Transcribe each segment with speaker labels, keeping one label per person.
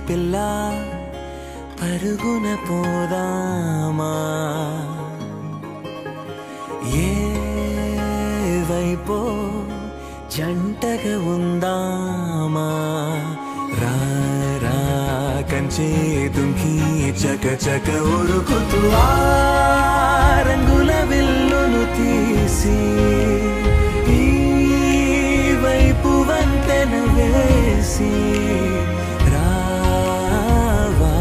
Speaker 1: పిల్ల పరుగున పోదామా ఏ వైపో జంటగా ఉందామా రా రా కంచే దుంకి చక చక ఉరుకుతూ ఆ రంగుల విల్లును తీసి ఈ వైపు వంతెన వేసి రావా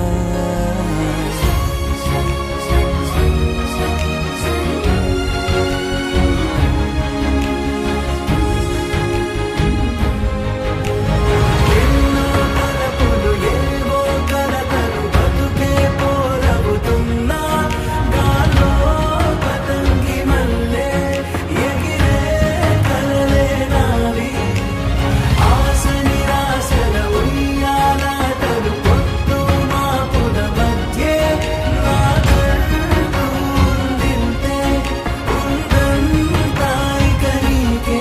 Speaker 1: ఎన్నో తలపులు ఏవో కలతలు బతుకే పోరవుతున్నా గాల్లో పతంగి మల్లె ఎగిరే కలలే నావి ఆశ నిరాశల ఉయ్యాలాటలు పొత్తు మాపుల మధ్య నా కళ్ళు ఉందింతే ఉందంతా ఇక నీకే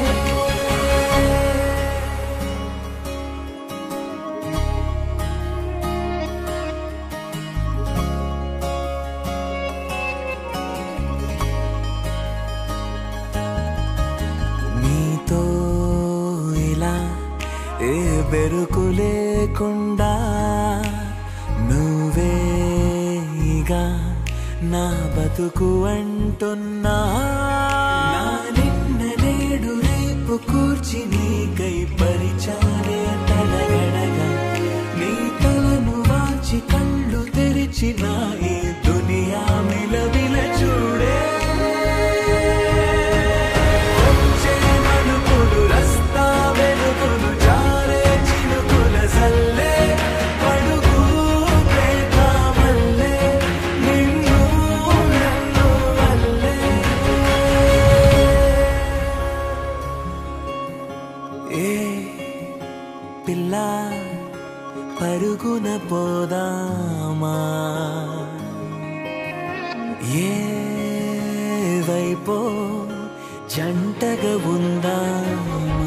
Speaker 1: నీతో ఇలా ఏ బెరుకు లేకుండా నువ్వేగా నా బతుకు అంటున్నా నా నిన్న నేడు రేపు కూర్చి నీకై పరిచాలే తలగడగా నీ తలను వాచి కళ్ళు తెరిచిన ఈ దునియా మిలవిల చూడే వచ్చే మలుపులు రస్తా వెలుగులు జారే చినుకుల సల్లే పడుగు ప్రేమల్లే నిన్ను నన్ను వల్లే ఏ పిల్ల పరుగున పోదామా ఏ వైపో జంటగా ఉందామా